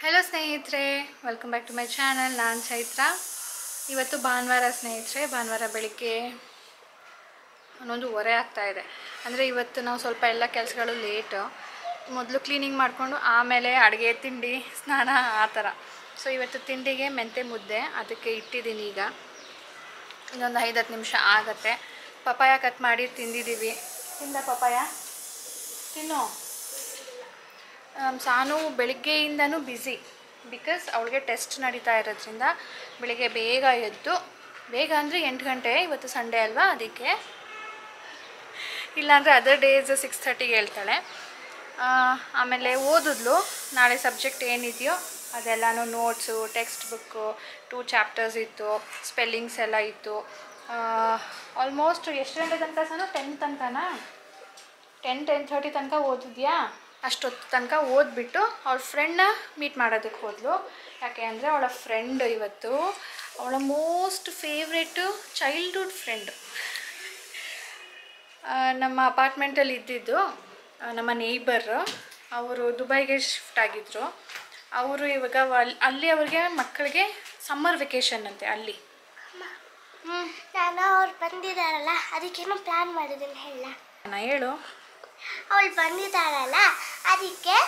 Hello ಸ್ನೇಹಿತರೆ welcome back to my channel ನಾನು ಚೈತ್ರ ಇವತ್ತು ಭಾನುವಾರ ಸ್ನೇಹಿತರೆ ಭಾನುವಾರ ಬೆಳಿಗ್ಗೆ ಹನ್ನೊಂದುವರೆ ಆಗ್ತಾ ಇದೆ ಅಂದರೆ ಇವತ್ತು ನಾವು ಸ್ವಲ್ಪ ಎಲ್ಲ ಕೆಲಸಗಳು ಲೇಟು ಮೊದಲು ಕ್ಲೀನಿಂಗ್ ಮಾಡಿಕೊಂಡು ಆಮೇಲೆ ಅಡುಗೆ ತಿಂಡಿ ಸ್ನಾನ ಆ ಥರ ಸೊ ಇವತ್ತು ತಿಂಡಿಗೆ ಮೆಂತೆ ಮುದ್ದೆ ಅದಕ್ಕೆ ಇಟ್ಟಿದ್ದೀನಿ ಈಗ ಇನ್ನೊಂದು ಐದು ಹತ್ತು ನಿಮಿಷ ಆಗತ್ತೆ ಪಪಾಯ ಕಟ್ ಮಾಡಿ ತಿಂದಿದ್ದೀವಿ ತಿಂದ ಪಪಾಯ ತಿನ್ನು ಆಮ್, ಸಾನು ಬೆಳಿಗ್ಗೆಯಿಂದನೂ ಬ್ಯುಸಿ ಬಿಕಾಸ್ ಅವಳಿಗೆ ಟೆಸ್ಟ್ ನಡೀತಾ ಇರೋದ್ರಿಂದ ಬೆಳಿಗ್ಗೆ ಬೇಗ ಎದ್ದು ಬೇಗ ಅಂದರೆ ಎಂಟು ಗಂಟೆ ಇವತ್ತು ಸಂಡೇ ಅಲ್ವಾ ಅದಕ್ಕೆ ಇಲ್ಲಾಂದರೆ ಅದರ್ ಡೇಸ್ ಸಿಕ್ಸ್ ಥರ್ಟಿಗೆ ಹೇಳ್ತಾಳೆ ಆ, ಆಮೇಲೆ ಓದಿದ್ಲು ನಾಳೆ ಸಬ್ಜೆಕ್ಟ್ ಏನಿದೆಯೋ ಅದೆಲ್ಲನೂ notes text book two chapters ಇತ್ತು ಸ್ಪೆಲ್ಲಿಂಗ್ಸ್ ಎಲ್ಲ ಇತ್ತು ಆಲ್ಮೋಸ್ಟ್ ಎಷ್ಟು ಗಂಟೆ ತನಕ ಸಾನು ಟೆನ್ ತನಕನಾ ಟೆನ್ ಟೆನ್ ಥರ್ಟಿ ತನಕ ಓದಿದ್ಯಾ ಅಷ್ಟೊತ್ತು ತನಕ ಓದ್ಬಿಟ್ಟು ಅವಳ ಫ್ರೆಂಡ್ನ ಮೀಟ್ ಮಾಡೋದಕ್ಕೆ ಹೋದ್ಲು ಯಾಕೆ ಅಂದರೆ ಅವಳ ಫ್ರೆಂಡ್ ಇವತ್ತು ಅವಳ ಮೋಸ್ಟ್ ಫೇವ್ರೆಟು ಚೈಲ್ಡ್ಹುಡ್ ಫ್ರೆಂಡು ನಮ್ಮ ಅಪಾರ್ಟ್ಮೆಂಟಲ್ಲಿ ಇದ್ದಿದ್ದು ಆ, ನಮ್ಮ ನೇಬರ್ ಅವರು ದುಬೈಗೆ ಶಿಫ್ಟ್ ಆಗಿದ್ದರು ಅವರು ಇವಾಗ ಅಲ್- ಅಲ್ಲಿ ಅವ್ರಿಗೆ ಮಕ್ಕಳಿಗೆ ಸಮ್ಮರ್ ವೆಕೇಷನ್ ಅಂತೆ ಅಲ್ಲಿ ಹ್ಞೂ ನಾನು ಅವ್ರು ಬಂದಿದ್ದಾರಲ್ಲ ಅದಕ್ಕೇನೋ ಪ್ಲಾನ್ ಮಾಡಿದ್ದೀನಿ ಹೇಳ ನಾ ಹೇಳು ಅವಳು ಬಂದಿದ್ದಾರಲ್ಲ ಅದಕ್ಕೆ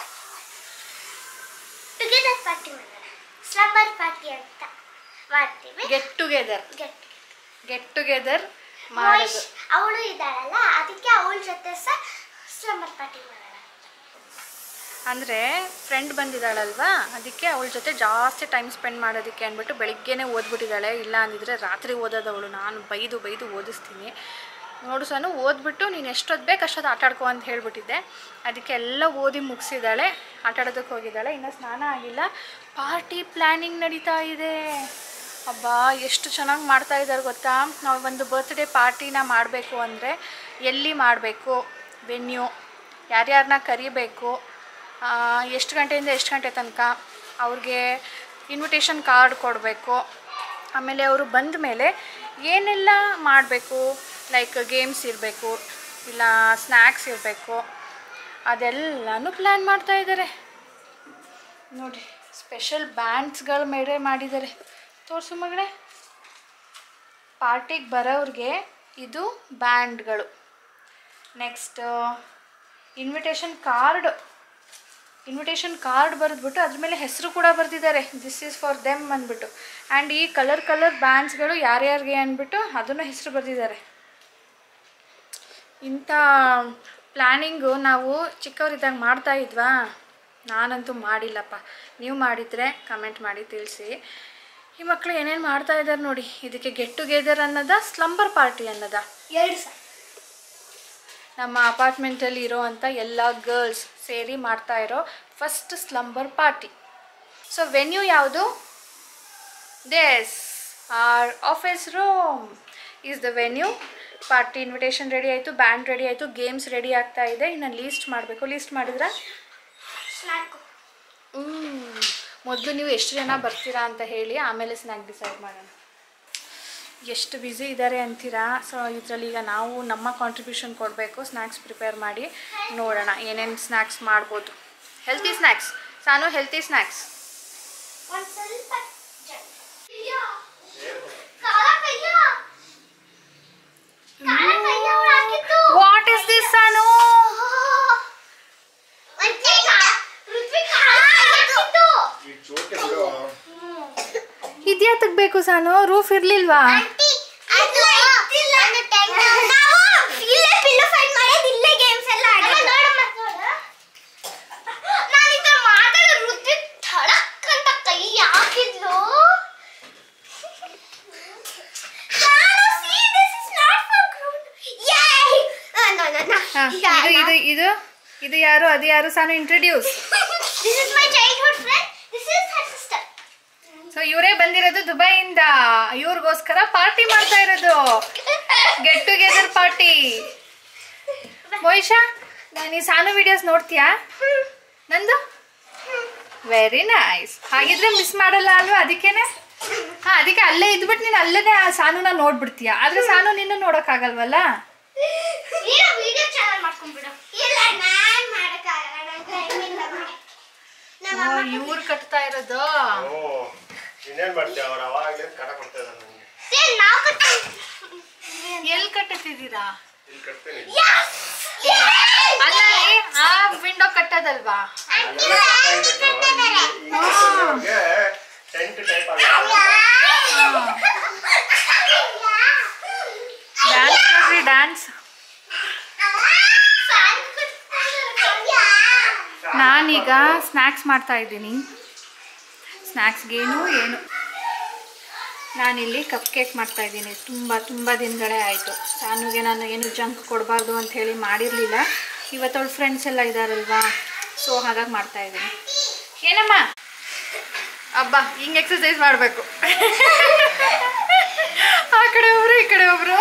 ಟುಗೆದರ್ ಪಾರ್ಟಿ ಮಾಡೋಣ ಸ್ಲಂಬರ್ ಪಾರ್ಟಿ ಅಂತ ಮಾಡ್ತೀವಿ get together get get together ಮಾಡೋದು ಅವಳು ಇದ್ದಾಳಲ್ಲ ಅದಕ್ಕೆ ಅವಳ ಜೊತೆ ಸಹ ಸ್ಲಂಬರ್ ಪಾರ್ಟಿ ಮಾಡೋಣ ಅಂದರೆ ಫ್ರೆಂಡ್ ಬಂದಿದ್ದಾಳಲ್ವಾ ಅದಕ್ಕೆ ಅವಳ ಜೊತೆ ಜಾಸ್ತಿ ಟೈಮ್ ಸ್ಪೆಂಡ್ ಮಾಡೋದಕ್ಕೆ ಅಂದ್ಬಿಟ್ಟು ಬೆಳಿಗ್ಗೆನೇ ಓದ್ಬಿಟ್ಟಿದ್ದಾಳೆ ಇಲ್ಲ ಅಂದಿದ್ರೆ ರಾತ್ರಿ ಓದೋದು ಅವಳು ನಾನು ಬೈದು ಬೈದು ಓದಿಸ್ತೀನಿ ನೋಡು ಸನು ಓದ್ಬಿಟ್ಟು ನೀನು ಎಷ್ಟೊತ್ತು ಬೇಕು ಅಷ್ಟೊತ್ತು ಆಟ ಆಡ್ಕೊ ಅಂತ ಹೇಳ್ಬಿಟ್ಟಿದ್ದೆ ಅದಕ್ಕೆ ಎಲ್ಲ ಓದಿ ಮುಗಿಸಿದ್ದಾಳೆ ಆಟ ಆಡೋದಕ್ಕೆ ಹೋಗಿದ್ದಾಳೆ ಇನ್ನು ಸ್ನಾನ ಆಗಿಲ್ಲ ಪಾರ್ಟಿ ಪ್ಲ್ಯಾನಿಂಗ್ ನಡೀತಾ ಇದೆ ಅಬ್ಬಾ ಎಷ್ಟು ಚೆನ್ನಾಗಿ ಮಾಡ್ತಾ ಇದ್ದಾರೆ ಗೊತ್ತಾ ನಾವು ಒಂದು ಬರ್ತ್ಡೇ ಪಾರ್ಟಿನ ಮಾಡಬೇಕು ಅಂದರೆ ಎಲ್ಲಿ ಮಾಡಬೇಕು ವೆನ್ಯೂ ಯಾರ್ಯಾರನ್ನ ಕರಿಬೇಕು ಆ, ಎಷ್ಟು ಗಂಟೆಯಿಂದ ಎಷ್ಟು ಗಂಟೆ ತನಕ ಅವ್ರಿಗೆ ಇನ್ವಿಟೇಷನ್ ಕಾರ್ಡ್ ಕೊಡಬೇಕು ಆಮೇಲೆ ಅವರು ಬಂದ ಮೇಲೆ ಏನೆಲ್ಲ ಮಾಡಬೇಕು ಲೈಕ್ ಗೇಮ್ಸ್ ಇರಬೇಕು ಇಲ್ಲ ಸ್ನ್ಯಾಕ್ಸ್ ಇರಬೇಕು ಅದೆಲ್ಲನೂ ಪ್ಲ್ಯಾನ್ ಮಾಡ್ತಾ ಇದ್ದಾರೆ ನೋಡಿ ಸ್ಪೆಷಲ್ ಬ್ಯಾಂಡ್ಸ್ಗಳ ಮೇಲೆ ಮಾಡಿದ್ದಾರೆ ತೋರಿಸು ಮಗಳೇ ಪಾರ್ಟಿಗೆ ಬರೋವ್ರಿಗೆ ಇದು ಬ್ಯಾಂಡ್ಗಳು next invitation card invitation card ಬರೆದ್ಬಿಟ್ಟು ಅದ್ರ ಮೇಲೆ ಹೆಸರು ಕೂಡ ಬರೆದಿದ್ದಾರೆ ದಿಸ್ ಈಸ್ ಫಾರ್ ದೆಮ್ ಅಂದ್ಬಿಟ್ಟು ಆ್ಯಂಡ್ ಈ ಕಲರ್ ಕಲರ್ ಬ್ಯಾಂಡ್ಸ್ಗಳು ಯಾರ್ಯಾರಿಗೆ ಅಂದ್ಬಿಟ್ಟು ಅದನ್ನು ಹೆಸರು ಬರೆದಿದ್ದಾರೆ ಇಂಥ ಪ್ಲ್ಯಾನಿಂಗು ನಾವು ಚಿಕ್ಕವರಿದ್ದಾಗ ಮಾಡ್ತಾ ಇದ್ವಾ ನಾನಂತೂ ಮಾಡಿಲ್ಲಪ್ಪ ನೀವು ಮಾಡಿದರೆ ಕಮೆಂಟ್ ಮಾಡಿ ತಿಳಿಸಿ ಈ ಮಕ್ಕಳು ಏನೇನು ಮಾಡ್ತಾ ಇದ್ದಾರೆ ನೋಡಿ ಇದಕ್ಕೆ ಗೆಟ್ ಟುಗೆದರ್ ಅನ್ನೋದ ಸ್ಲಂಬರ್ ಪಾರ್ಟಿ ಅನ್ನೋದ ಎರಡು ಸಹ ನಮ್ಮ ಅಪಾರ್ಟ್ಮೆಂಟಲ್ಲಿ ಇರೋವಂಥ ಎಲ್ಲ ಗರ್ಲ್ಸ್ ಸೇರಿ ಮಾಡ್ತಾ ಇರೋ first slumber party so venue ಯಾವುದು this our office room is the venue party invitation ready ಆಯಿತು ಬ್ಯಾಂಡ್ ರೆಡಿ ಆಯಿತು ಗೇಮ್ಸ್ ರೆಡಿ ಆಗ್ತಾ ಇದೆ ಇನ್ನು ಲೀಸ್ಟ್ ಮಾಡಬೇಕು ಲೀಸ್ಟ್ ಮಾಡಿದ್ರೆ ಸ್ನಾಕು ಮೊದಲು ನೀವು ಎಷ್ಟು ಜನ ಬರ್ತೀರಾ ಅಂತ ಹೇಳಿ ಆಮೇಲೆ ಸ್ನ್ಯಾಕ್ ಡಿಸೈಡ್ ಮಾಡೋಣ ಎಷ್ಟು ಬ್ಯುಸಿ ಇದ್ದಾರೆ ಅಂತೀರಾ ಸೊ ಇದರಲ್ಲಿ ಈಗ ನಾವು ನಮ್ಮ ಕಾಂಟ್ರಿಬ್ಯೂಷನ್ ಕೊಡಬೇಕು ಸ್ನ್ಯಾಕ್ಸ್ ಪ್ರಿಪೇರ್ ಮಾಡಿ ನೋಡೋಣ ಏನೇನು ಸ್ನ್ಯಾಕ್ಸ್ ಮಾಡ್ಬೋದು healthy snacks Sanu healthy snacks ಒಂದು ಸ್ವಲ್ಪ ಜ- ಅಯ್ಯೋ. ಕಾಲ ಕೈಯ. ಕಾಲ ಕೈಯ ಅವ್ಳು ಹಾಕಿದ್ದು. What is this Sanu Ritvika. Ritvika ಕಾಲ ಹಾಕಿದ್ದು. ಈ ಚೋಟೆ ಬಿಡು ಇದ್ಯಾತಕ್ ಬೇಕು ಸಾನು ರೂಫ್ ಇರ್ಲಿಲ್ವಾ ಆಂಟಿ, ಅದು ಒಂದು tent. ನಾವು ಇಲ್ಲೇ pillow fight ಮಾಡೋದು, ಇಲ್ಲೇ games ಎಲ್ಲ ಆಡೋದು. ನಾನ್ ಈ ತರ ಮಾಡಿದ್ರೆ ಋತ್ವಿಕ್ ಥಳಕ್ ಅಂತ ಕೈ ಹಾಕಿದ್ಲು. ನಾನು, see, this is not for grown. Yay! ಆ, no, no, no. ಹಾ, ಈಗ ಇದು ಇದು ನಾ- ಇದು ಇದು ಯಾರು ಅದು ಯಾರು Sanu introduce This is my childhood friend. This is her sister. So ಇವರೇ ಬಂದಿರೋದು ದುಬೈಯಿಂದ ಇವ್ರಿಗೋಸ್ಕರ ಪಾರ್ಟಿ ಮಾಡ್ತಾ ಇರೋದು ಗೆಟ್ ಟುಗೆದರ್ ಪಾರ್ಟಿ ಮೋಯಿಷಾ ನೀ ಸಾನು ವಿಡಿಯೋಸ್ ನೋಡ್ತೀಯಾ ನಂದು ವೆರಿ ನೈಸ್ ಹಾಗಿದ್ರೆ ಮಿಸ್ ಮಾಡಲ್ಲ ಅಲ್ವಾ ಅದಕ್ಕೇನೆ ಹಾ ಅದಕ್ಕೆ ಅಲ್ಲೇ ಇದ್ಬಿಟ್ಟು ನೀನು ಅಲ್ಲೇ ಆ ಸಾನುನ ನೋಡ್ಬಿಡ್ತೀಯ ಆದ್ರೆ ಸಾನು ನಿನ್ನ ನೋಡೋಕ್ಕಾಗಲ್ವಲ್ಲ ನೀನು ವಿಡಿಯೋ ಚಾನಲ್ ಮಾಡ್ಕೊಂಡ್ಬಿಡು ಇಲ್ಲ ನಾನ್ ಮಾಡಕ್ಕಾಗಲ್ಲ ನಂಗೆ ಟೈಮ್ ಇಲ್ಲ ಇವ್ರು ಕಟ್ತಾ ಇರೋದು ಓ ಇನ್ನೇನ್ ಮಾಡ್ತೀಯ ಅವ್ರು ಅವಾಗಲೇ ಕಟ ಕೊಡ್ತಾ ಇದ್ದಾರೆ ನನಗೆ ಏನ್ ನಾವ್ ಕಟ್ಟಿ- ಎಲ್ಲಿ ಕಟ್ಟುತ್ತಿದ್ದೀರಾ ಇಲ್ಲಿ ಕಟ್ತೀನಿ ಅಲ್ಲ ರೀ, ಆ ವಿಂಡೋ ಕಟ್ಟೋದಲ್ವಾ ಅಲ್ಲೆಲ್ಲ ಕಟ್ತಾ ಇದೆ ಕಣೋ. ಈ- ಈ ಕಟ್ಟೋದ್ರೊಳಗೆ ಟೆಂಟ್ ಟೈಪ್ ಆಗುತ್ತೆ ಡ್ಯಾನ್ಸ್ ನೋಡ್ರಿ ಡ್ಯಾನ್ಸ್ ಫ್ಯಾನ್ ಕಟ್ತಾರೆ. ನಾನೀಗ ಸ್ನ್ಯಾಕ್ಸ್ ಮಾಡ್ತಾ ಇದ್ದೀನಿ ಸ್ನ್ಯಾಕ್ಸ್ಗೇನು ಏನು ನಾನಿಲ್ಲಿ ಕಪ್ ಕೇಕ್ ಮಾಡ್ತಾ ಇದ್ದೀನಿ ತುಂಬ ತುಂಬ ದಿನಗಳೇ ಆಯಿತು ಸಾನುಗೆ ನಾನು ಏನು ಜಂಕ್ ಕೊಡಬಾರ್ದು ಅಂತ ಹೇಳಿ ಮಾಡಿರಲಿಲ್ಲ ಇವತ್ತವಳು ಫ್ರೆಂಡ್ಸ್ ಎಲ್ಲ ಇದ್ದಾರಲ್ವಾ ಸೊ ಹಾಗಾಗಿ ಮಾಡ್ತಾ ಇದ್ದೀನಿ ಏನಮ್ಮ ಅಬ್ಬ ಹಿಂಗೆ ಎಕ್ಸಸೈಸ್ ಮಾಡಬೇಕು ಆ ಕಡೆ ಒಬ್ರು ಈ ಕಡೆ ಒಬ್ರು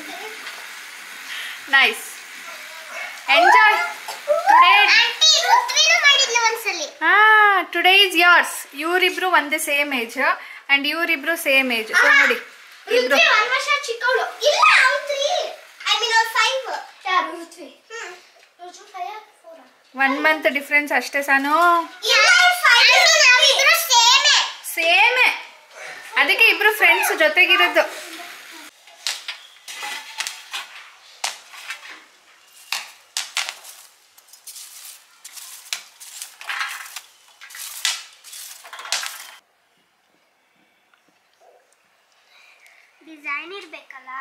ನೈಸ್ ಎಂಜಾಯ್ ಟುಡೇ ಆಂಟಿ ಋತ್ವಿನು ಮಾಡಿದ್ಲು ಒಂದ್ಸಲಿ ಹಾ ಟುಡೇ ಇಸ್ ಯೋರ್ಸ್ ಇವರಿಬ್ರು ಒಂದೇ ಸೇಮ್ ಏಜ್ ಅಂಡ್ ಇವರಿಬ್ರು ಸೇಮ್ ಏಜ್ ಸೊ ನೋಡಿ ಇಬ್ರು ಋತ್ವಿ ಒಂದ್ ವರ್ಷ ಚಿಕ್ಕವಳು ಇಲ್ಲ ಅವ್ಳು ತ್ರೀ ಐ ಮೀನ್ ಅವ್ಳು ಫೈವ್ ಯಾರು Ritvi hmm Ritvi five four one month difference ಅಷ್ಟೇ ಸಾನು ಇಲ್ಲ ಫೈವ್ ನಾವಿಬ್ರು ಸೇಮೇ ಸೇಮೇ ಅದಕ್ಕೆ ಇಬ್ರು ಫ್ರೆಂಡ್ಸ್ ಜೊತೆಗಿರೋದು ಡಿಸೈನ್ ಇರ್ಬೇಕಲ್ಲ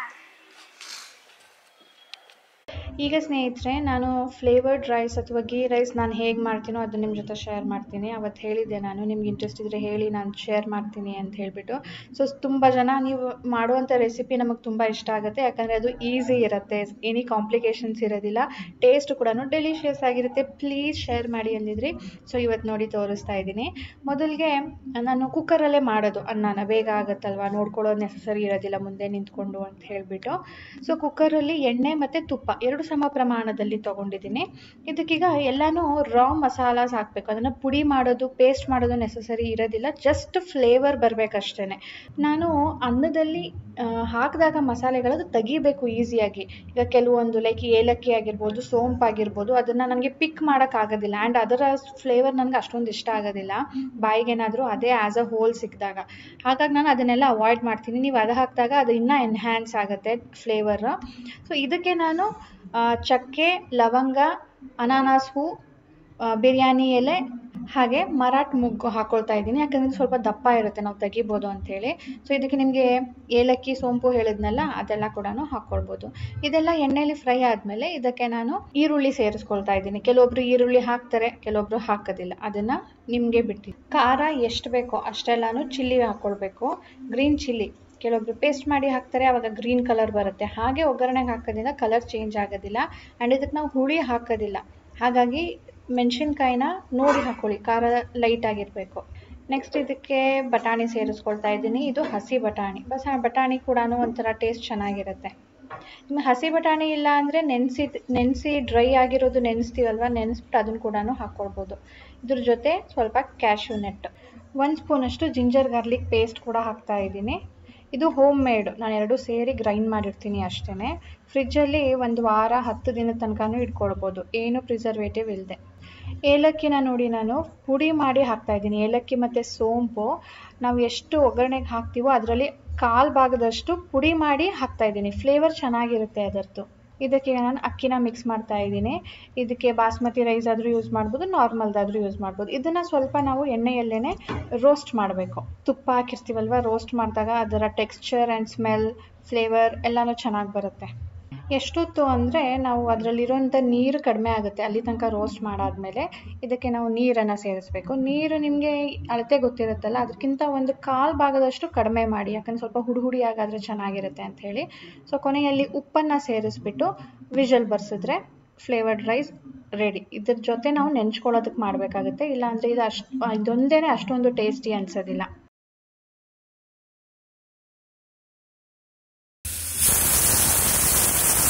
ಈಗ ಸ್ನೇಹಿತರೆ ನಾನು ಫ್ಲೇವರ್ಡ್ ರೈಸ್ ಅಥವಾ ಗೀ ರೈಸ್ ನಾನು ಹೇಗೆ ಮಾಡ್ತೀನೋ ಅದು ನಿಮ್ಮ ಜೊತೆ ಶೇರ್ ಮಾಡ್ತೀನಿ ಅವತ್ತು ಹೇಳಿದ್ದೆ ನಾನು ನಿಮ್ಗೆ ಇಂಟ್ರೆಸ್ಟ್ ಇದ್ದರೆ ಹೇಳಿ ನಾನು ಶೇರ್ ಮಾಡ್ತೀನಿ ಅಂತ ಹೇಳಿಬಿಟ್ಟು ಸೊ ತುಂಬ ಜನ ನೀವು ಮಾಡುವಂಥ ರೆಸಿಪಿ ನಮಗೆ ತುಂಬ ಇಷ್ಟ ಆಗುತ್ತೆ ಯಾಕಂದರೆ ಅದು ಈಸಿ ಇರುತ್ತೆ ಎನಿ ಕಾಂಪ್ಲಿಕೇಶನ್ಸ್ ಇರೋದಿಲ್ಲ ಟೇಸ್ಟ್ ಕೂಡ ಡೆಲಿಷಿಯಸ್ ಆಗಿರುತ್ತೆ ಪ್ಲೀಸ್ ಶೇರ್ ಮಾಡಿ ಅಂದಿದ್ರಿ ಸೊ ಇವತ್ತು ನೋಡಿ ತೋರಿಸ್ತಾ ಇದ್ದೀನಿ ಮೊದಲಿಗೆ ನಾನು ಕುಕ್ಕರಲ್ಲೇ ಮಾಡೋದು ಅನ್ನನ ಬೇಗ ಆಗುತ್ತಲ್ವಾ ನೋಡ್ಕೊಳ್ಳೋದು ನೆಸಸರಿ ಇರೋದಿಲ್ಲ ಮುಂದೆ ನಿಂತ್ಕೊಂಡು ಅಂತ ಹೇಳಿಬಿಟ್ಟು ಸೊ ಕುಕ್ಕರಲ್ಲಿ ಎಣ್ಣೆ ಮತ್ತು ತುಪ್ಪ ಎರಡು ಸಮ ಪ್ರಮಾಣದಲ್ಲಿ ತೊಗೊಂಡಿದ್ದೀನಿ ಇದಕ್ಕೀಗ ಎಲ್ಲನೂ ರಾ ಮಸಾಲಾಸ್ ಹಾಕಬೇಕು ಅದನ್ನು ಪುಡಿ ಮಾಡೋದು ಪೇಸ್ಟ್ ಮಾಡೋದು ನೆಸಸರಿ ಇರೋದಿಲ್ಲ ಜಸ್ಟ್ ಫ್ಲೇವರ್ ಬರಬೇಕಷ್ಟೇ ನಾನು ಅನ್ನದಲ್ಲಿ ಆ, ಹಾಕಿದಾಗ ಮಸಾಲೆಗಳು ತೆಗಿಬೇಕು ಈಸಿಯಾಗಿ ಈಗ ಕೆಲವೊಂದು ಲೈಕ್ ಏಲಕ್ಕಿ ಆಗಿರ್ಬೋದು ಸೋಂಪು ಆಗಿರ್ಬೋದು ಅದನ್ನು ನನಗೆ ಪಿಕ್ ಮಾಡೋಕ್ಕಾಗೋದಿಲ್ಲ ಆ್ಯಂಡ್ ಅದರ ಫ್ಲೇವರ್ ನನಗೆ ಅಷ್ಟೊಂದು ಇಷ್ಟ ಆಗೋದಿಲ್ಲ ಬಾಯಿಗೇನಾದರೂ ಅದೇ ಆ್ಯಸ್ ಅ ಹೋಲ್ ಸಿಕ್ಕಿದಾಗ ಹಾಗಾಗಿ ನಾನು ಅದನ್ನೆಲ್ಲ ಅವಾಯ್ಡ್ ಮಾಡ್ತೀನಿ ನೀವು ಅದು ಹಾಕಿದಾಗ ಅದು ಇನ್ನೂ ಎನ್ಹ್ಯಾನ್ಸ್ ಆಗುತ್ತೆ ಫ್ಲೇವರ್ ಸೊ ಇದಕ್ಕೆ ನಾನು ಆ, ಚಕ್ಕೆ ಲವಂಗ ಅನಾನಸ್ ಹೂ ಆ, ಬಿರಿಯಾನಿ ಎಲೆ ಹಾಗೆ ಮರಾಠ್ ಮುಗ್ಗು ಹಾಕೊಳ್ತಾ ಇದ್ದೀನಿ ಯಾಕಂದರೆ ಸ್ವಲ್ಪ ದಪ್ಪ ಇರುತ್ತೆ ನಾವು ತೆಗಿಬೋದು ಅಂಥೇಳಿ ಸೊ ಇದಕ್ಕೆ ನಿಮಗೆ ಏಲಕ್ಕಿ ಸೋಂಪು ಹೇಳಿದ್ನಲ್ಲ ಅದೆಲ್ಲ ಕೂಡ ಹಾಕ್ಕೊಳ್ಬೋದು ಇದೆಲ್ಲ ಎಣ್ಣೆಯಲ್ಲಿ ಫ್ರೈ ಆದಮೇಲೆ ಇದಕ್ಕೆ ನಾನು ಈರುಳ್ಳಿ ಸೇರಿಸ್ಕೊಳ್ತಾ ಇದ್ದೀನಿ ಕೆಲವೊಬ್ರು ಈರುಳ್ಳಿ ಹಾಕ್ತಾರೆ ಕೆಲವೊಬ್ರು ಹಾಕೋದಿಲ್ಲ ಅದನ್ನು ನಿಮಗೆ ಬಿಟ್ಟು ಖಾರ ಎಷ್ಟು ಬೇಕೋ ಅಷ್ಟೆಲ್ಲಾನು ಚಿಲ್ಲಿ ಹಾಕ್ಕೊಳ್ಬೇಕು ಗ್ರೀನ್ ಚಿಲ್ಲಿ ಕೆಲವೊಬ್ರು ಪೇಸ್ಟ್ ಮಾಡಿ ಹಾಕ್ತಾರೆ ಆವಾಗ ಗ್ರೀನ್ ಕಲರ್ ಬರುತ್ತೆ ಹಾಗೆ ಒಗ್ಗರಣೆಗೆ ಹಾಕೋದ್ರಿಂದ ಕಲರ್ ಚೇಂಜ್ ಆಗೋದಿಲ್ಲ ಆ್ಯಂಡ್ ಇದಕ್ಕೆ ನಾವು ಹುಳಿ ಹಾಕೋದಿಲ್ಲ ಹಾಗಾಗಿ ಮೆಣಸಿನ್ಕಾಯಿನ ನೋಡಿ ಹಾಕ್ಕೊಳ್ಳಿ ಖಾರ ಲೈಟ್ ಆಗಿರಬೇಕು ನೆಕ್ಸ್ಟ್ ಇದಕ್ಕೆ ಬಟಾಣಿ ಸೇರಿಸ್ಕೊಳ್ತಾ ಇದ್ದೀನಿ ಇದು ಹಸಿ ಬಟಾಣಿ ಬಸ್ ಬಟಾಣಿ ಕೂಡ ಒಂಥರ ಟೇಸ್ಟ್ ಚೆನ್ನಾಗಿರುತ್ತೆ ನಿಮಗೆ ಹಸಿ ಬಟಾಣಿ ಇಲ್ಲ ಅಂದರೆ ನೆನೆಸಿ ನೆನೆಸಿ ಡ್ರೈ ಆಗಿರೋದು ನೆನೆಸ್ತೀವಲ್ವ ನೆನೆಸ್ಬಿಟ್ಟು ಅದನ್ನು ಕೂಡ ಹಾಕ್ಕೊಳ್ಬೋದು ಇದ್ರ ಜೊತೆ ಸ್ವಲ್ಪ ಕ್ಯಾಶ್ಯೂ ನೆಟ್ ಒಂದು ಸ್ಪೂನಷ್ಟು ಜಿಂಜರ್ ಗಾರ್ಲಿಕ್ ಪೇಸ್ಟ್ ಕೂಡ ಹಾಕ್ತಾ ಇದ್ದೀನಿ ಇದು ಹೋಮ್ ಮೇಡ್ ನಾನು ಎರಡು ಸೇರಿ ಗ್ರೈಂಡ್ ಮಾಡಿರ್ತೀನಿ ಅಷ್ಟೇ ಫ್ರಿಜ್ಜಲ್ಲಿ ಒಂದು ವಾರ ಹತ್ತು ದಿನದ ತನಕನೂ ಇಟ್ಕೊಳ್ಬೋದು ಏನು ಪ್ರಿಸರ್ವೇಟಿವ್ ಇಲ್ಲದೆ ಏಲಕ್ಕಿನ ನೋಡಿ ನಾನು ಪುಡಿ ಮಾಡಿ ಹಾಕ್ತಾ ಇದ್ದೀನಿ ಏಲಕ್ಕಿ ಮತ್ತು ಸೋಂಪು ನಾವು ಎಷ್ಟು ಒಗ್ಗರಣೆಗೆ ಹಾಕ್ತೀವೋ ಅದರಲ್ಲಿ ಕಾಲು ಭಾಗದಷ್ಟು ಪುಡಿ ಮಾಡಿ ಹಾಕ್ತಾ ಇದ್ದೀನಿ ಫ್ಲೇವರ್ ಚೆನ್ನಾಗಿರುತ್ತೆ ಅದರದ್ದು ಇದಕ್ಕೆ ನಾನು ಅಕ್ಕಿನ ಮಿಕ್ಸ್ ಮಾಡ್ತಾ ಇದ್ದೀನಿ ಇದಕ್ಕೆ ಬಾಸ್ಮತಿ ರೈಸ್ ಆದರೂ ಯೂಸ್ ಮಾಡ್ಬೋದು ನಾರ್ಮಲ್ದಾದರೂ ಯೂಸ್ ಮಾಡ್ಬೋದು ಇದನ್ನು ಸ್ವಲ್ಪ ನಾವು ಎಣ್ಣೆಯಲ್ಲೇ ರೋಸ್ಟ್ ಮಾಡಬೇಕು ತುಪ್ಪ ಹಾಕಿರ್ತೀವಲ್ವ ರೋಸ್ಟ್ ಮಾಡಿದಾಗ ಅದರ ಟೆಕ್ಸ್ಚರ್ ಆ್ಯಂಡ್ ಸ್ಮೆಲ್ ಫ್ಲೇವರ್ ಎಲ್ಲನೂ ಚೆನ್ನಾಗಿ ಬರುತ್ತೆ ಎಷ್ಟೊತ್ತು ಅಂದರೆ ನಾವು ಅದರಲ್ಲಿರೋಂಥ ನೀರು ಕಡಿಮೆ ಆಗುತ್ತೆ ಅಲ್ಲಿ ತನಕ ರೋಸ್ಟ್ ಮಾಡಾದಮೇಲೆ ಇದಕ್ಕೆ ನಾವು ನೀರನ್ನು ಸೇರಿಸ್ಬೇಕು ನೀರು ನಿಮಗೆ ಅಳತೆ ಗೊತ್ತಿರುತ್ತಲ್ಲ ಅದಕ್ಕಿಂತ ಒಂದು ಕಾಲು ಭಾಗದಷ್ಟು ಕಡಿಮೆ ಮಾಡಿ ಯಾಕಂದ್ರೆ ಸ್ವಲ್ಪ ಹುಡಿ ಹುಡಿಯಾಗಾದರೆ ಚೆನ್ನಾಗಿರುತ್ತೆ ಅಂತ ಹೇಳಿ ಸೊ ಕೊನೆಯಲ್ಲಿ ಉಪ್ಪನ್ನು ಸೇರಿಸ್ಬಿಟ್ಟು ವಿಷಲ್ ಬರ್ಸಿದ್ರೆ ಫ್ಲೇವರ್ಡ್ ರೈಸ್ ರೆಡಿ ಇದ್ರ ಜೊತೆ ನಾವು ನೆಂಚ್ಕೊಳ್ಳೋದಕ್ಕೆ ಮಾಡಬೇಕಾಗುತ್ತೆ ಇಲ್ಲಾಂದರೆ ಇದು ಅಷ್ಟು ಇದೊಂದೇ ಅಷ್ಟೊಂದು ಟೇಸ್ಟಿ ಅನ್ಸೋದಿಲ್ಲ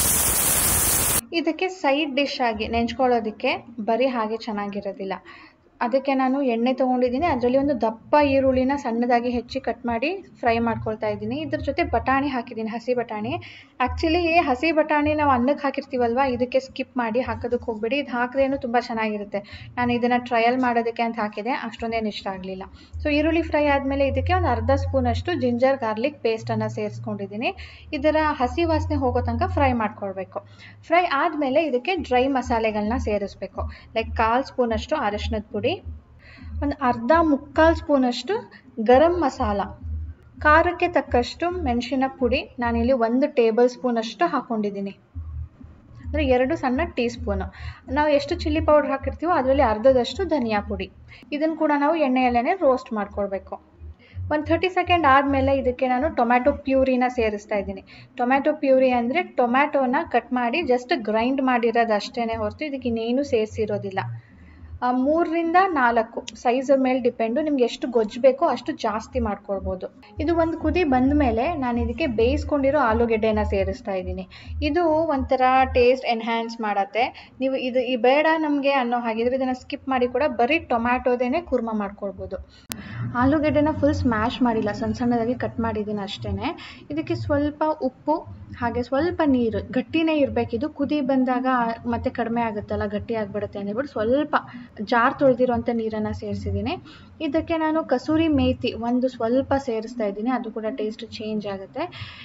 ಇದಕ್ಕೆ ಸೈಡ್ ಡಿಶ್ ಆಗಿ ನೆಂಚ್ಕೊಳ್ಳೋದಕ್ಕೆ ಬರೀ ಹಾಗೆ ಚೆನ್ನಾಗಿರೋದಿಲ್ಲ ಅದಕ್ಕೆ ನಾನು ಎಣ್ಣೆ ತೊಗೊಂಡಿದ್ದೀನಿ ಅದರಲ್ಲಿ ಒಂದು ದಪ್ಪ ಈರುಳ್ಳಿನ ಸಣ್ಣದಾಗಿ ಹೆಚ್ಚಿ ಕಟ್ ಮಾಡಿ ಫ್ರೈ ಮಾಡ್ಕೊಳ್ತಾ ಇದ್ದೀನಿ ಇದ್ರ ಜೊತೆ ಬಟಾಣಿ ಹಾಕಿದ್ದೀನಿ ಹಸಿ ಬಟಾಣಿ ಆ್ಯಕ್ಚುಲಿ ಹಸಿ ಬಟಾಣಿ ನಾವು ಅನ್ನಕ್ಕೆ ಹಾಕಿರ್ತೀವಲ್ವ ಇದಕ್ಕೆ ಸ್ಕಿಪ್ ಮಾಡಿ ಹಾಕೋದಕ್ಕೆ ಹೋಗ್ಬೇಡಿ ಇದು ಹಾಕಿದ್ರೇನು ತುಂಬ ಚೆನ್ನಾಗಿರುತ್ತೆ ನಾನು ಇದನ್ನು ಟ್ರಯಲ್ ಮಾಡೋದಕ್ಕೆ ಅಂತ ಹಾಕಿದೆ ಅಷ್ಟೊಂದೇನು ಇಷ್ಟ ಆಗಲಿಲ್ಲ ಸೊ ಈರುಳ್ಳಿ ಫ್ರೈ ಆದಮೇಲೆ ಇದಕ್ಕೆ ಒಂದು ಅರ್ಧ ಸ್ಪೂನಷ್ಟು ಜಿಂಜರ್ ಗಾರ್ಲಿಕ್ ಪೇಸ್ಟನ್ನು ಸೇರಿಸ್ಕೊಂಡಿದ್ದೀನಿ ಇದರ ಹಸಿ ವಾಸನೆ ಹೋಗೋ ತನಕ ಫ್ರೈ ಮಾಡ್ಕೊಳ್ಬೇಕು ಫ್ರೈ ಆದಮೇಲೆ ಇದಕ್ಕೆ ಡ್ರೈ ಮಸಾಲೆಗಳನ್ನ ಸೇರಿಸ್ಬೇಕು ಲೈಕ್ ಕಾಲು ಸ್ಪೂನಷ್ಟು ಅರಶಿನದ ಪುಡಿ ಒಂದು ಅರ್ಧ ಮುಕ್ಕಾಲು ಸ್ಪೂನಷ್ಟು ಗರಂ ಮಸಾಲ ಖಾರಕ್ಕೆ ತಕ್ಕಷ್ಟು ಮೆಣಸಿನ ಪುಡಿ ನಾನಿಲ್ಲಿ ಒಂದು ಟೇಬಲ್ ಸ್ಪೂನಷ್ಟು ಹಾಕ್ಕೊಂಡಿದ್ದೀನಿ ಅಂದರೆ ಎರಡು ಸಣ್ಣ ಟೀ ಸ್ಪೂನು ನಾವು ಎಷ್ಟು ಚಿಲ್ಲಿ ಪೌಡ್ರ್ ಹಾಕಿರ್ತೀವೋ ಅದರಲ್ಲಿ ಅರ್ಧದಷ್ಟು ಧನಿಯಾ ಪುಡಿ ಇದನ್ನು ಕೂಡ ನಾವು ಎಣ್ಣೆಯಲ್ಲೇ ರೋಸ್ಟ್ ಮಾಡ್ಕೊಳ್ಬೇಕು ಒಂದು ಥರ್ಟಿ ಸೆಕೆಂಡ್ ಆದಮೇಲೆ ಇದಕ್ಕೆ ನಾನು ಟೊಮ್ಯಾಟೊ ಪ್ಯೂರಿನ ಸೇರಿಸ್ತಾ ಇದ್ದೀನಿ ಟೊಮ್ಯಾಟೊ ಪ್ಯೂರಿ ಅಂದರೆ ಟೊಮ್ಯಾಟೋನ ಕಟ್ ಮಾಡಿ ಜಸ್ಟ್ ಗ್ರೈಂಡ್ ಮಾಡಿರೋದು ಅಷ್ಟೇ ಹೊರತು ಇದಕ್ಕೆ ಇನ್ನೇನು ಸೇರಿಸಿರೋದಿಲ್ಲ ಮೂರರಿಂದ ನಾಲ್ಕು ಸೈಜ್ ಮೇಲೆ ಡಿಪೆಂಡು ನಿಮ್ಗೆ ಎಷ್ಟು ಗೊಜ್ಜು ಬೇಕೋ ಅಷ್ಟು ಜಾಸ್ತಿ ಮಾಡ್ಕೊಳ್ಬೋದು ಇದು ಒಂದು ಕುದಿ ಬಂದ ಮೇಲೆ ನಾನು ಇದಕ್ಕೆ ಬೇಯಿಸ್ಕೊಂಡಿರೋ ಆಲೂಗೆಡ್ಡೆನ ಸೇರಿಸ್ತಾ ಇದ್ದೀನಿ ಇದು ಒಂಥರ ಟೇಸ್ಟ್ ಎನ್ಹ್ಯಾನ್ಸ್ ಮಾಡತ್ತೆ ನೀವು ಇದು ಈ ಬೇಡ ನಮಗೆ ಅನ್ನೋ ಹಾಗಿದ್ರೆ ಇದನ್ನು ಸ್ಕಿಪ್ ಮಾಡಿ ಕೂಡ ಬರೀ ಟೊಮ್ಯಾಟೋದೇನೆ ಕುರ್ಮ ಮಾಡ್ಕೊಳ್ಬೋದು ಆಲೂಗೆಡ್ಡೆನ ಫುಲ್ ಸ್ಮ್ಯಾಶ್ ಮಾಡಿಲ್ಲ ಸಣ್ಣ ಸಣ್ಣದಾಗಿ ಕಟ್ ಮಾಡಿದ್ದೀನಿ ಅಷ್ಟೇ ಇದಕ್ಕೆ ಸ್ವಲ್ಪ ಉಪ್ಪು ಹಾಗೆ ಸ್ವಲ್ಪ ನೀರು ಗಟ್ಟಿನೇ ಇರಬೇಕಿದು ಕುದಿ ಬಂದಾಗ ಮತ್ತೆ ಕಡಿಮೆ ಆಗುತ್ತಲ್ಲ ಗಟ್ಟಿ ಆಗಿಬಿಡುತ್ತೆ ಅಂದ್ಬಿಟ್ಟು ಸ್ವಲ್ಪ ಜಾರ್ ತೊಳೆದಿರೋಂಥ ನೀರನ್ನು ಸೇರಿಸಿದ್ದೀನಿ ಇದಕ್ಕೆ ನಾನು ಕಸೂರಿ ಮೇಥಿ ಒಂದು ಸ್ವಲ್ಪ ಸೇರಿಸ್ತಾ ಇದ್ದೀನಿ ಅದು ಕೂಡ ಟೇಸ್ಟ್ ಚೇಂಜ್ ಆಗುತ್ತೆ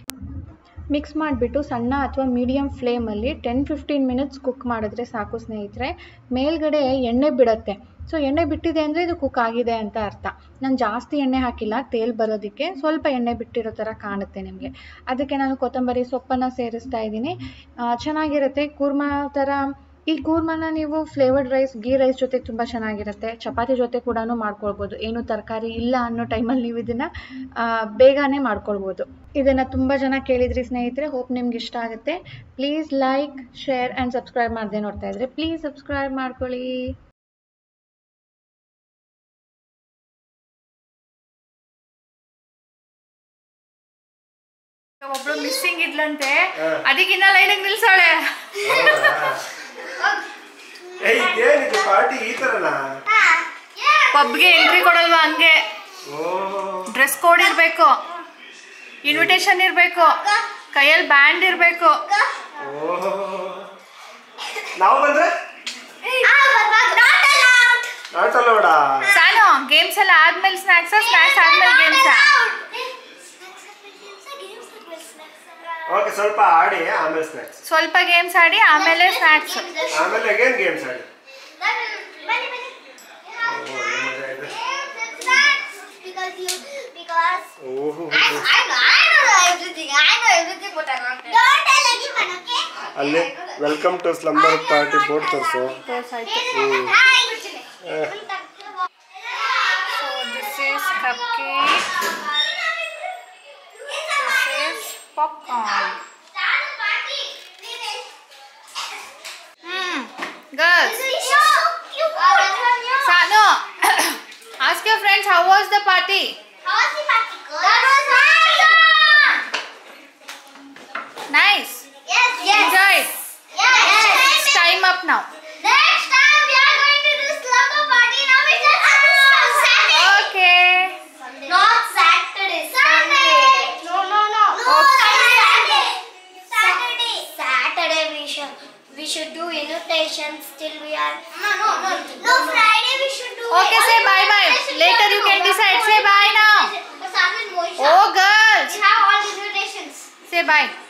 ಮಿಕ್ಸ್ ಮಾಡಿಬಿಟ್ಟು ಸಣ್ಣ ಅಥವಾ ಮೀಡಿಯಮ್ ಫ್ಲೇಮಲ್ಲಿ ಟೆನ್ ಫಿಫ್ಟೀನ್ ಮಿನಿಟ್ಸ್ ಕುಕ್ ಮಾಡಿದ್ರೆ ಸಾಕು ಸ್ನೇಹಿತರೆ ಮೇಲ್ಗಡೆ ಎಣ್ಣೆ ಬಿಡುತ್ತೆ ಸೊ ಎಣ್ಣೆ ಬಿಟ್ಟಿದೆ ಅಂದರೆ ಇದು ಕುಕ್ ಆಗಿದೆ ಅಂತ ಅರ್ಥ ನಾನು ಜಾಸ್ತಿ ಎಣ್ಣೆ ಹಾಕಿಲ್ಲ ತೇಲ್ ಬರೋದಕ್ಕೆ ಸ್ವಲ್ಪ ಎಣ್ಣೆ ಬಿಟ್ಟಿರೋ ಥರ ಕಾಣುತ್ತೆ ನಿಮಗೆ ಅದಕ್ಕೆ ನಾನು ಕೊತ್ತಂಬರಿ ಸೊಪ್ಪನ್ನು ಸೇರಿಸ್ತಾ ಇದ್ದೀನಿ ಚೆನ್ನಾಗಿರುತ್ತೆ ಕೂರ್ಮಾ ಥರ ಈ ಕೂರ್ಮನ ನೀವು ಫ್ಲೇವರ್ಡ್ ರೈಸ್ ಗೀ ರೈಸ್ ಜೊತೆ ತುಂಬ ಚೆನ್ನಾಗಿರುತ್ತೆ ಚಪಾತಿ ಜೊತೆ ಕೂಡ ಮಾಡ್ಕೊಳ್ಬೋದು ಏನು ತರಕಾರಿ ಇಲ್ಲ ಅನ್ನೋ ಟೈಮಲ್ಲಿ ನೀವು ಇದನ್ನು ಬೇಗನೆ ಮಾಡ್ಕೊಳ್ಬೋದು ಇದನ್ನು ತುಂಬ ಜನ ಕೇಳಿದ್ರಿ ಸ್ನೇಹಿತರೆ ಹೋಪ್ ನಿಮ್ಗೆ ಇಷ್ಟ ಆಗುತ್ತೆ please like share and subscribe ಮಾಡದೆ ನೋಡ್ತಾ ಇದ್ರೆ ಪ್ಲೀಸ್ ಸಬ್ಸ್ಕ್ರೈಬ್ ಮಾಡ್ಕೊಳ್ಳಿ ಒಬ್ಳು ಮಿಸ್ಸಿಂಗ್ ಇದ್ಲಂತೆ ಅದಕ್ಕಿನ್ನ ಲೈನಿಗೆ ನಿಲ್ಸೋಳೆ ಏಯ್ ಏನಿದು ಪಾರ್ಟಿ ಈ ತರನಾ ಪಬ್ಗೆ ಎಂಟ್ರಿ ಕೊಡಲ್ವಾ ಹಂಗೆ ಓ ಡ್ರೆಸ್ ಕೋಡ್ ಇರಬೇಕು ಇನ್ವಿಟೇಷನ್ ಇರಬೇಕು ಕೈಯಲ್ಲಿ ಬ್ಯಾಂಡ್ ಇರಬೇಕು ಓ ನಾವು ಬಂದ್ರೆ ನಾಟ್ ಅಲೋಡ ಸಾನು ಗೇಮ್ಸ್ ಎಲ್ಲ ಆದ್ಮೇಲೆ ಸ್ನ್ಯಾಕ್ಸ್ ಸ್ನ್ಯಾಕ್ಸ್ ಆದ್ಮೇಲೆ ಗೇಮ್ಸ್ ಓಕೆ ಸ್ವಲ್ಪ ಆಡಿ ಆಮೇಲೆ ಸ್ನ್ಯಾಕ್ಸ್ ಸ್ವಲ್ಪ ಗೇಮ್ಸ್ ಆಡಿ ಆಮೇಲೆ ಸ್ನ್ಯಾಕ್ಸ್ ಆಮೇಲೆ ಅಗೇನ್ ಗೇಮ್ಸ್ ಆಡಿ ಓ ಏನ್ ಮಜಾ ಇದೆ Because you, because ಓಹೋ I, I know, I know everything. I know everything what I want. Don't tell anyone, okay? ಅಲ್ಲಿ welcome to slumber party board ತೋರಿಸು Hi. So this is cupcake this is popcorn hmm girls Sanu ask your friends how was the party nice Yes, yes. Enjoy Yes. Time up ನಾವು Next time we are going to do slumber party. Now it's Saturday. Okay Not Saturday. Sunday. No, no, no. No, Okay. Saturday. Saturday. Saturday we should we should do invitations till we are. No, no, no. No, Friday we should do. Okay, say bye bye. Later you can decide. Say bye now. Saturday, Moisha. ಓ girls We have all invitations. Say bye